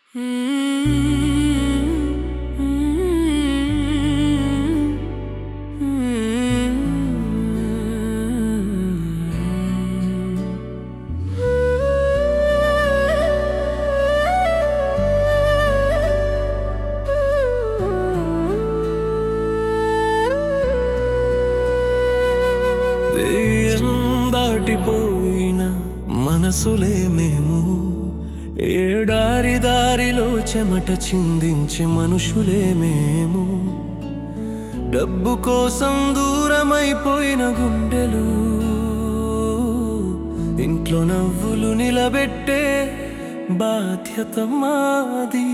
దెయ్యం దాటిపోయిన మనసులే మేము ఏడారి దారిలో చెమట చిందించే మనుషులే మేము డబ్బు కోసం దూరమైపోయిన గుండెలు ఇంట్లో నవ్వులు నిలబెట్టే బాధ్యత మాది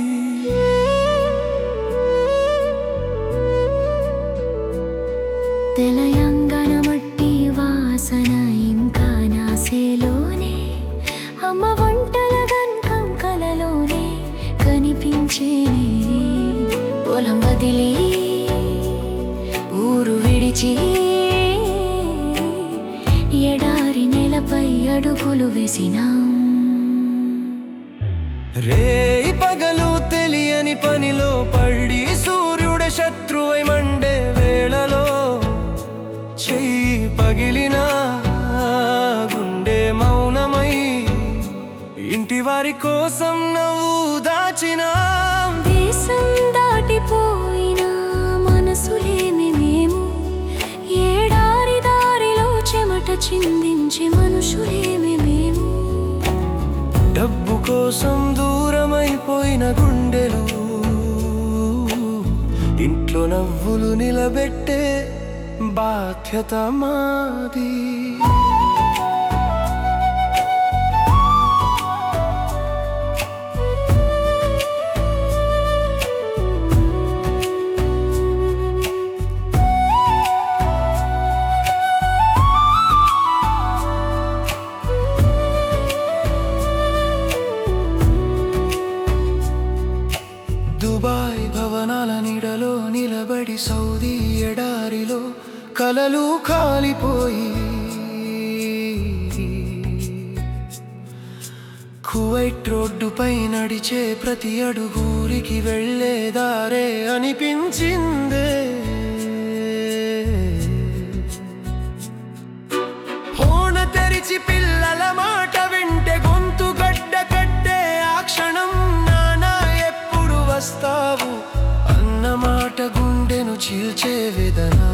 తెలయంగన మట్టి వాసన ఇంకా నాసేలోనే అమ్మ వంటల గంధం కలలోనే కనిపించేనే పొలం వదిలి ఊరు విడిచి ఎడారి నెలపై అడుగులు వేసినాం రేయి పగలు తెలియని పనిలో పడి సూర్యుడ శత్రువై మండే వేళలో చెయ్యి పగిలిన గుండె మౌనమై ఇంటి వారి కోసం నవ్వు దాచిన దేశం దాటిపోయిన మనసులేమి మేము ఏడారి దారిలో చెమట చిందించే మనుషులేమి మేము డబ్బు కోసం దూరమైపోయిన గుండెలు ఇంట్లో నవ్వులు నిలబెట్టే బాధ్యత మాది దుబాయ్ భవనాల నీడలో నిలబడి సౌదీ ఎడారిలో కలలు కాలిపోయి కువైట్ రోడ్డుపై నడిచే ప్రతి అడుగూరికి వెళ్ళే దారే అనిపించిందే హోన తెరిచి పిల్లల మాట వింటే గొంతు గడ్డ కట్టే ఆ క్షణం నానా ఎప్పుడు వస్తావు అన్న మాట గుండెను చీల్చే వేదనా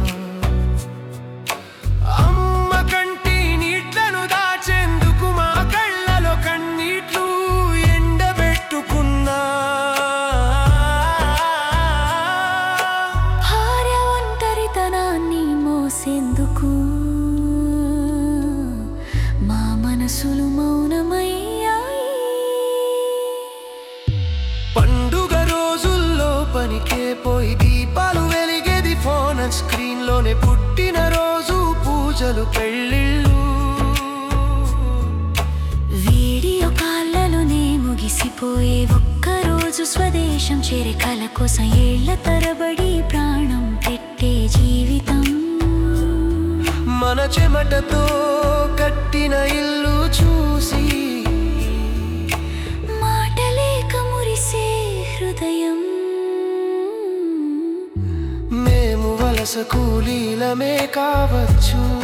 అమ్మ కంటి నీట్లను దాచేందుకు మా కళ్ళలో కన్నీట్లు ఎండబెట్టుకున్నా భార్య ఒంటరితనాన్ని మోసేందుకు మా మనసులు మౌనమయ్యాయి పండుగ రోజుల్లో పనికే పోయి దీపాలు వెలిగేది ఫోన్ స్క్రీన్ లోనే పుట్టిన రోజు పూజలు పెళ్ళిళ్ళు వీడియో కాళ్ళలోనే ముగిసిపోయే ఒక్కరోజు స్వదేశం చేరే కల కోసం ఏళ్ల తరబడి ప్రాణం పెట్టే జీవితం మన చెమటతో కట్టిన ఇల్లు చూసి మాటలేక మురిసే హృదయం మేము వలస కూలీలమే కావచ్చు